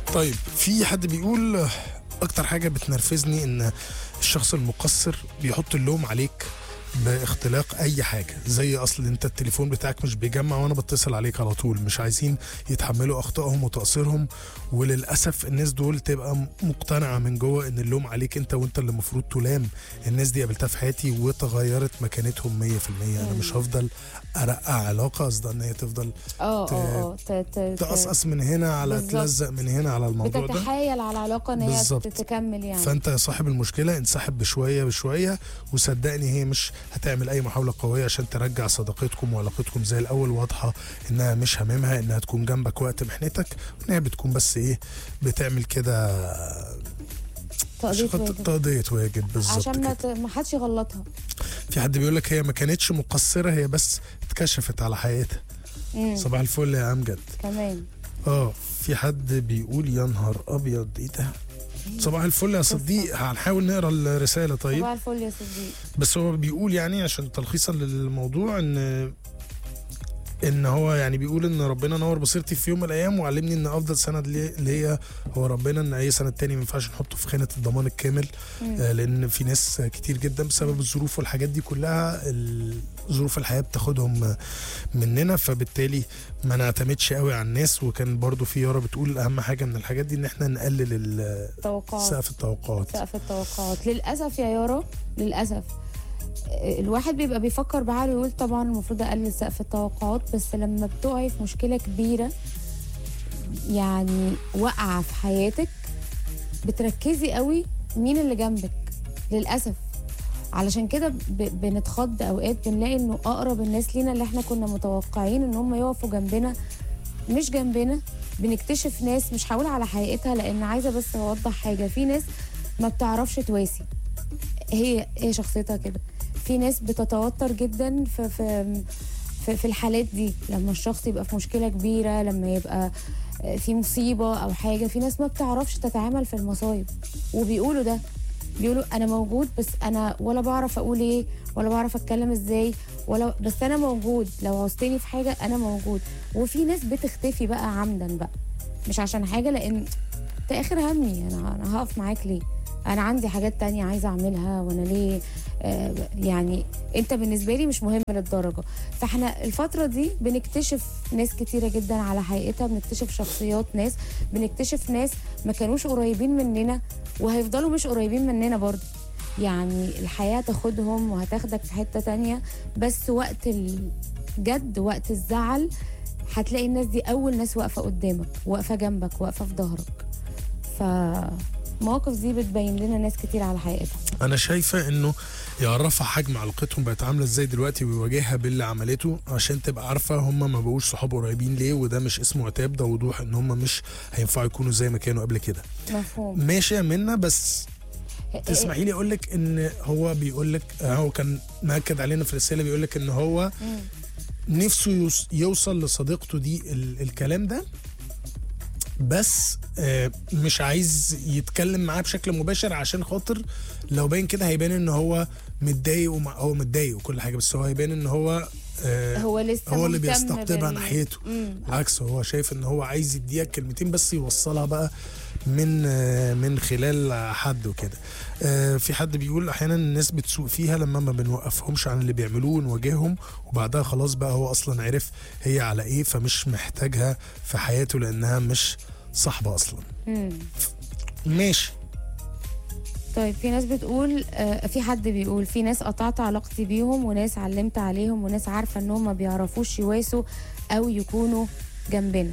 طيب في حد بيقول اكتر حاجه بتنرفزني ان الشخص المقصر بيحط اللوم عليك باختلاق اي حاجه زي اصل انت التليفون بتاعك مش بيجمع وانا بتصل عليك على طول مش عايزين يتحملوا اخطائهم وتقصيرهم وللاسف الناس دول تبقى مقتنعه من جوه ان اللوم عليك انت وانت اللي المفروض تلام الناس دي قابلتها في حياتي وتغيرت مكانتهم 100% انا مش هفضل ارقع علاقه قصدي ان هي تفضل اه ت- اه اه ت- ت- ت- تقصقص من هنا على بالظبط. تلزق من هنا على الموضوع ده بتتحايل على العلاقه ان هي بالظبط. تكمل يعني فانت يا صاحب المشكله انسحب بشويه بشويه وصدقني هي مش هتعمل اي محاوله قويه عشان ترجع صداقتكم وعلاقتكم زي الاول واضحه انها مش هاممها انها تكون جنبك وقت محنتك وان هي بتكون بس ايه بتعمل كده تقضية عشان واجب. تقضيه واجب بالظبط عشان ما, كده ت... ما حدش يغلطها في حد بيقول لك هي ما كانتش مقصره هي بس اتكشفت على حقيقتها مم. صباح الفل يا امجد كمان اه في حد بيقول يا نهار ابيض ايه ده صباح الفل يا صديق هنحاول نقرا الرساله طيب صباح الفل يا صديق بس هو بيقول يعني عشان تلخيصا للموضوع ان ان هو يعني بيقول ان ربنا نور بصيرتي في يوم من الايام وعلمني ان افضل سند لي- ليا هو ربنا ان اي سند تاني ما ينفعش نحطه في خانه الضمان الكامل آه لان في ناس كتير جدا بسبب الظروف والحاجات دي كلها ال- ظروف الحياه بتاخدهم مننا فبالتالي ما نعتمدش قوي على الناس وكان برضو في يارا بتقول اهم حاجه من الحاجات دي ان احنا نقلل ال- توقعات سقف التوقعات سقف التوقعات للاسف يا يارا للاسف الواحد بيبقى بيفكر بعقله يقول طبعا المفروض اقلل سقف التوقعات بس لما بتقعي في مشكله كبيره يعني واقعه في حياتك بتركزي قوي مين اللي جنبك للاسف علشان كده ب- بنتخض اوقات بنلاقي انه اقرب الناس لينا اللي احنا كنا متوقعين ان هم يقفوا جنبنا مش جنبنا بنكتشف ناس مش هقول على حقيقتها لان عايزه بس اوضح حاجه في ناس ما بتعرفش تواسي هي هي شخصيتها كده في ناس بتتوتر جدا في في في, في الحالات دي لما الشخص يبقى في مشكله كبيره لما يبقى في مصيبه او حاجه في ناس ما بتعرفش تتعامل في المصايب وبيقولوا ده بيقولوا انا موجود بس انا ولا بعرف اقول ايه ولا بعرف اتكلم ازاي ولا بس انا موجود لو عوزتني في حاجه انا موجود وفي ناس بتختفي بقى عمدا بقى مش عشان حاجه لان ده اخر همي انا انا هقف معاك ليه انا عندي حاجات تانية عايزه اعملها وانا ليه آه يعني انت بالنسبه لي مش مهم للدرجه فاحنا الفتره دي بنكتشف ناس كتيره جدا على حقيقتها بنكتشف شخصيات ناس بنكتشف ناس ما كانوش قريبين مننا وهيفضلوا مش قريبين مننا برضه يعني الحياه تاخدهم وهتاخدك في حته تانية بس وقت الجد وقت الزعل هتلاقي الناس دي اول ناس واقفه قدامك واقفه جنبك واقفه في ظهرك فمواقف دي بتبين لنا ناس كتير على حقيقتها انا شايفه انه يعرفها حجم علاقتهم بقت عامله ازاي دلوقتي ويواجهها باللي عملته عشان تبقى عارفه هم ما بقوش صحاب قريبين ليه وده مش اسمه عتاب ده وضوح ان هم مش هينفعوا يكونوا زي ما كانوا قبل كده مفهوم ماشي يا منى بس تسمحي لي اقول لك ان هو بيقول لك هو كان مأكد علينا في الرساله بيقول لك ان هو مم. نفسه يوص- يوصل لصديقته دي ال- الكلام ده بس آه، مش عايز يتكلم معاه بشكل مباشر عشان خاطر لو باين كده هيبان ان هو متضايق ومع هو متضايق وكل حاجه بس هو هيبان ان هو آه، هو لسه هو اللي مهتم بيستقطبها بال- ناحيته مم. بالعكس هو شايف ان هو عايز يديها كلمتين بس يوصلها بقى من آه، من خلال حد وكده آه، في حد بيقول احيانا الناس بتسوق فيها لما ما بنوقفهمش عن اللي بيعملوه ونواجههم وبعدها خلاص بقى هو اصلا عرف هي على ايه فمش محتاجها في حياته لانها مش صاحبه اصلا مم. ماشي طيب في ناس بتقول آه، في حد بيقول في ناس قطعت علاقتي بيهم وناس علمت عليهم وناس عارفه انهم ما بيعرفوش يواسوا او يكونوا جنبنا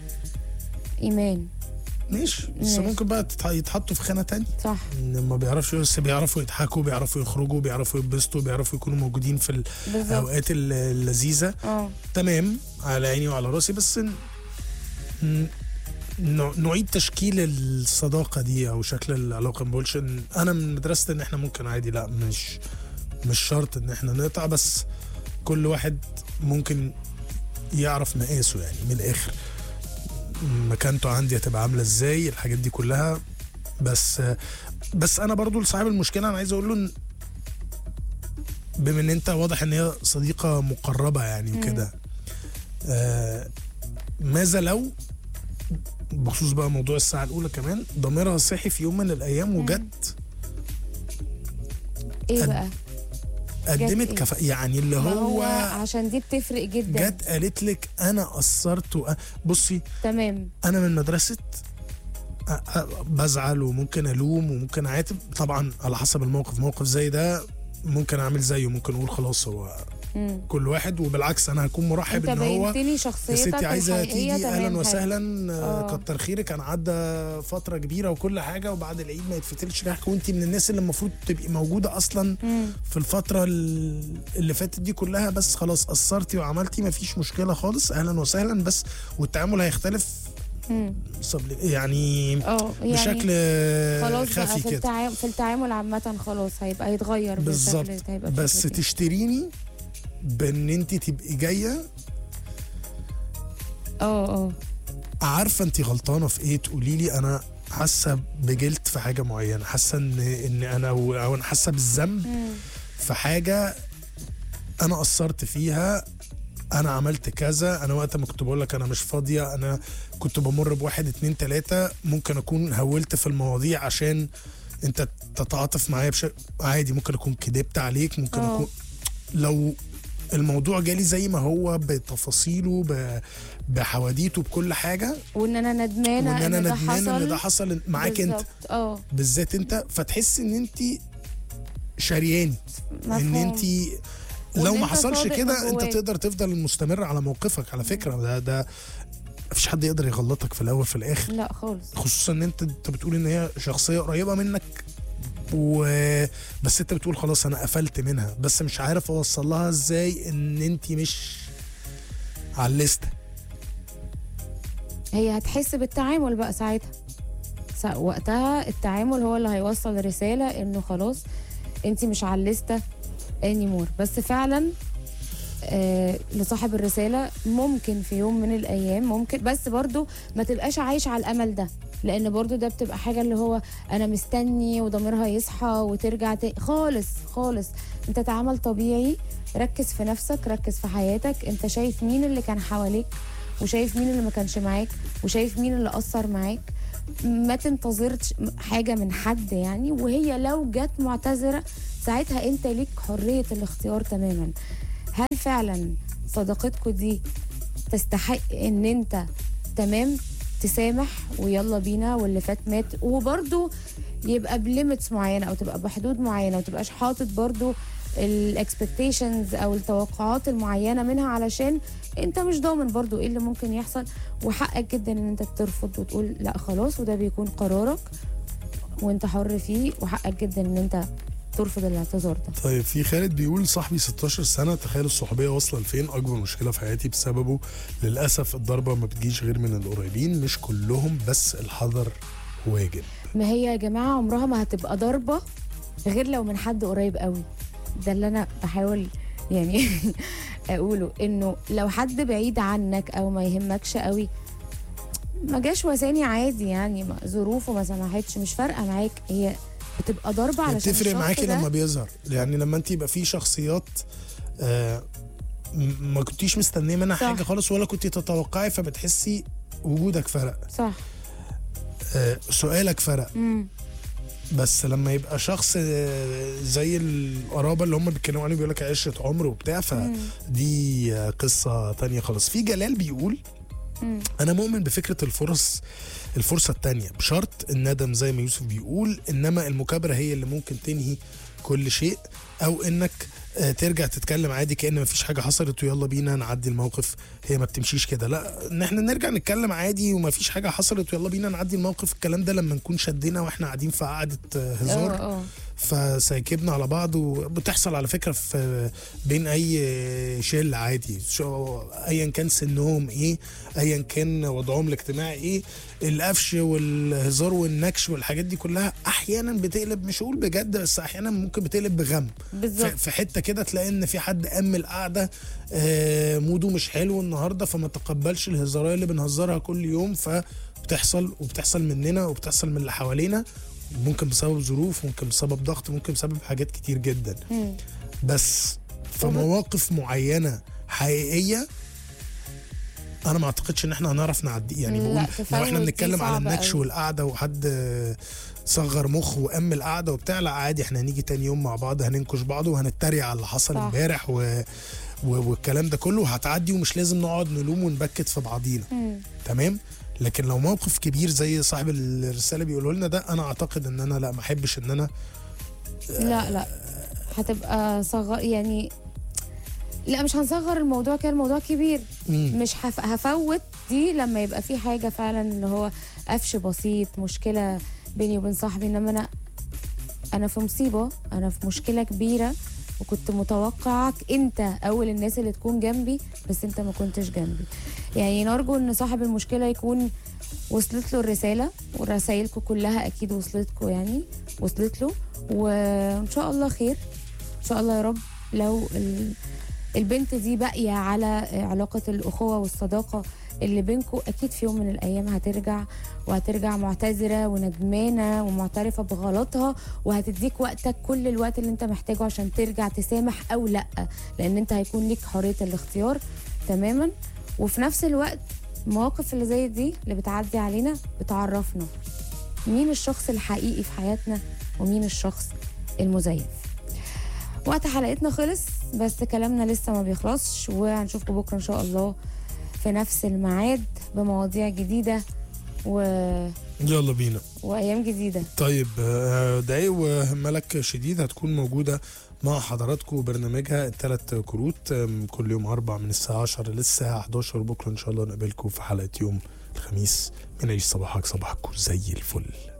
ايمان ماشي بس ماشي. ممكن بقى تتح- يتحطوا في خانه تانية صح ان ما بيعرفش بس بيعرفوا يضحكوا بيعرفوا يخرجوا بيعرفوا يتبسطوا بيعرفوا يكونوا موجودين في بالظبط الاوقات ال- اللذيذه اه تمام على عيني وعلى راسي بس ن- ن- ن- نعيد تشكيل الصداقه دي او شكل العلاقه ما بقولش ان انا من مدرسه ان احنا ممكن عادي لا مش مش شرط ان احنا نقطع بس كل واحد ممكن يعرف مقاسه يعني من الاخر مكانته عندي هتبقى عامله ازاي الحاجات دي كلها بس بس انا برضو لصاحب المشكله انا عايز اقول له إن بما ان انت واضح ان هي صديقه مقربه يعني وكده آه ماذا لو بخصوص بقى موضوع الساعه الاولى كمان ضميرها صحي في يوم من الايام وجت ايه قد- بقى قدمت إيه؟ كفاءه يعني اللي ما هو عشان دي بتفرق جدا جت قالت لك انا قصرت وأ- بصي تمام انا من مدرسه أ- أ- بزعل وممكن الوم وممكن اعاتب طبعا على حسب الموقف موقف زي ده ممكن اعمل زيه ممكن اقول خلاص هو مم. كل واحد وبالعكس انا هكون مرحب انت ان هو بينت لي يا شخصيتك ستي عايزه الحقيقية تيجي تمام اهلا حلو. وسهلا آه، آه. كتر خيرك انا عدى فتره كبيره وكل حاجه وبعد العيد ما يتفتلش ريحك وانت من الناس اللي المفروض تبقي موجوده اصلا مم. في الفتره ال- اللي فاتت دي كلها بس خلاص قصرتي وعملتي ما فيش مشكله خالص اهلا وسهلا بس والتعامل هيختلف مم. صبل- يعني اه يعني بشكل خلاص بقى خفي في كده التعامل في التعامل عامة خلاص هيبقى يتغير بالظبط بالشكل هيبقى بس بشكل كده. تشتريني بان انت تبقي جايه اه اه عارفه انت غلطانه في ايه تقولي لي انا حاسه بجلد في حاجه معينه حاسه ان ان انا او أو انا حاسه بالذنب مم. في حاجه انا قصرت فيها انا عملت كذا انا وقت ما كنت بقول لك انا مش فاضيه انا كنت بمر بواحد اتنين تلاته ممكن اكون هولت في المواضيع عشان انت تتعاطف معايا بشكل عادي ممكن اكون كدبت عليك ممكن اه. اكون لو الموضوع جالي زي ما هو بتفاصيله ب... بحواديته بكل حاجه وان انا ندمانة وان انا ان ده ندمان ان ده حصل حصل معاك انت بالظبط. اه بالذات انت فتحس ان انت شرياني ان مفهوم. انت وإن لو ما أنت حصلش صادق كده من انت جواك. تقدر تفضل مستمر على موقفك على فكره ده ده مفيش حد يقدر يغلطك في الاول في الاخر لا خالص خصوصا ان انت انت بتقول ان هي شخصيه قريبه منك و بس انت بتقول خلاص انا قفلت منها بس مش عارف اوصل لها ازاي ان انت مش على الليسته هي هتحس بالتعامل بقى ساعتها سا- وقتها التعامل هو اللي هيوصل رسالة انه خلاص انت مش على الليستة انيمور بس فعلا آه لصاحب الرسالة ممكن في يوم من الأيام ممكن بس برضو ما تبقاش عايش على الأمل ده لأن برضو ده بتبقى حاجة اللي هو أنا مستني وضميرها يصحى وترجع ت... خالص خالص أنت تعامل طبيعي ركز في نفسك ركز في حياتك أنت شايف مين اللي كان حواليك وشايف مين اللي ما كانش معاك وشايف مين اللي أثر معاك ما تنتظرش حاجة من حد يعني وهي لو جت معتذرة ساعتها انت ليك حرية الاختيار تماما هل فعلا صداقتكم دي تستحق ان انت تمام تسامح ويلا بينا واللي فات مات وبرضو يبقى بليميتس معينه او تبقى بحدود معينه وتبقاش حاطط برضو الاكسبكتيشنز او التوقعات المعينه منها علشان انت مش ضامن برضو ايه اللي ممكن يحصل وحقك جدا ان انت ترفض وتقول لا خلاص وده بيكون قرارك وانت حر فيه وحقك جدا ان انت ترفض الاعتذار ده طيب في خالد بيقول صاحبي 16 سنه تخيل الصحوبيه واصله لفين اكبر مشكله في حياتي بسببه للاسف الضربه ما بتجيش غير من القريبين مش كلهم بس الحذر واجب ما هي يا جماعه عمرها ما هتبقى ضربه غير لو من حد قريب قوي ده اللي انا بحاول يعني اقوله انه لو حد بعيد عنك او ما يهمكش قوي ما جاش وثاني عادي يعني ما- ظروفه ما سمحتش مش فارقه معاك هي بتبقى ضربه علشان بتفرق الشخص معاكي ده لما بيظهر يعني لما انت يبقى في شخصيات آه م- ما كنتيش مستنيه منها صح. حاجه خالص ولا كنتي تتوقعي فبتحسي وجودك فرق صح آه سؤالك فرق امم بس لما يبقى شخص آه، زي القرابه اللي هم بيتكلموا عليه بيقول لك عشره عمر وبتاع فدي آه، قصه تانية خالص في جلال بيقول مم. انا مؤمن بفكره الفرص الفرصه التانية بشرط الندم زي ما يوسف بيقول انما المكابره هي اللي ممكن تنهي كل شيء او انك آه، ترجع تتكلم عادي كان مفيش حاجه حصلت ويلا بينا نعدي الموقف هي ما بتمشيش كده لا ان احنا نرجع نتكلم عادي ومفيش حاجه حصلت ويلا بينا نعدي الموقف الكلام ده لما نكون شدينا واحنا قاعدين في قعده آه، هزار اه اه فسايكبنا على بعض وبتحصل على فكره في بين اي شله عادي شو ايا كان سنهم ايه ايا كان وضعهم الاجتماعي ايه القفش والهزار والنكش والحاجات دي كلها احيانا بتقلب مش هقول بجد بس احيانا ممكن بتقلب بغم في بالظبط في حته كده تلاقي ان في حد قام القعده آه، موده مش حلو النهارده فما تقبلش الهزاريه اللي بنهزرها كل يوم فبتحصل وبتحصل مننا وبتحصل من اللي حوالينا ممكن بسبب ظروف ممكن بسبب ضغط ممكن بسبب حاجات كتير جدا مم. بس في وب- مواقف معينه حقيقيه انا ما اعتقدش ان احنا هنعرف نعديه يعني لا، بقول لو تفوت احنا دي بنتكلم على صعبة النكش أوي. والقعده وحد صغر مخ وام القعده وبتاع لا عادي احنا هنيجي تاني يوم مع بعض هننكش بعض وهنتريق على اللي حصل صح. امبارح و... و... والكلام ده كله هتعدي ومش لازم نقعد نلوم ونبكت في بعضينا مم. تمام لكن لو موقف كبير زي صاحب الرساله بيقوله لنا ده انا اعتقد ان انا لا ما احبش ان انا لا لا هتبقى صغر يعني لا مش هنصغر الموضوع كان الموضوع كبير مم. مش هف... هفوت دي لما يبقى في حاجه فعلا اللي هو قفش بسيط مشكله بيني وبين صاحبي انما انا انا في مصيبه انا في مشكله كبيره وكنت متوقعك انت اول الناس اللي تكون جنبي بس انت ما كنتش جنبي يعني نرجو ان صاحب المشكله يكون وصلت له الرساله ورسايلكم كلها اكيد وصلتكم يعني وصلت له وان شاء الله خير ان شاء الله يا رب لو ال... البنت دي باقيه على علاقه الاخوه والصداقه اللي بينكم اكيد في يوم من الايام هترجع وهترجع معتذره وندمانه ومعترفه بغلطها وهتديك وقتك كل الوقت اللي انت محتاجه عشان ترجع تسامح او لا لان انت هيكون ليك حريه الاختيار تماما وفي نفس الوقت المواقف اللي زي دي اللي بتعدي علينا بتعرفنا مين الشخص الحقيقي في حياتنا ومين الشخص المزيف وقت حلقتنا خلص بس كلامنا لسه ما بيخلصش وهنشوفكم بكره ان شاء الله في نفس الميعاد بمواضيع جديده و... يلا بينا وايام جديده طيب آه، دقايق وملك شديد هتكون موجودة مع حضراتكم برنامجها الثلاث كروت آم، كل يوم أربع من الساعة 10 للساعة 11 بكرة إن شاء الله نقابلكم في حلقة يوم الخميس من عيش صباحك صباحكم زي الفل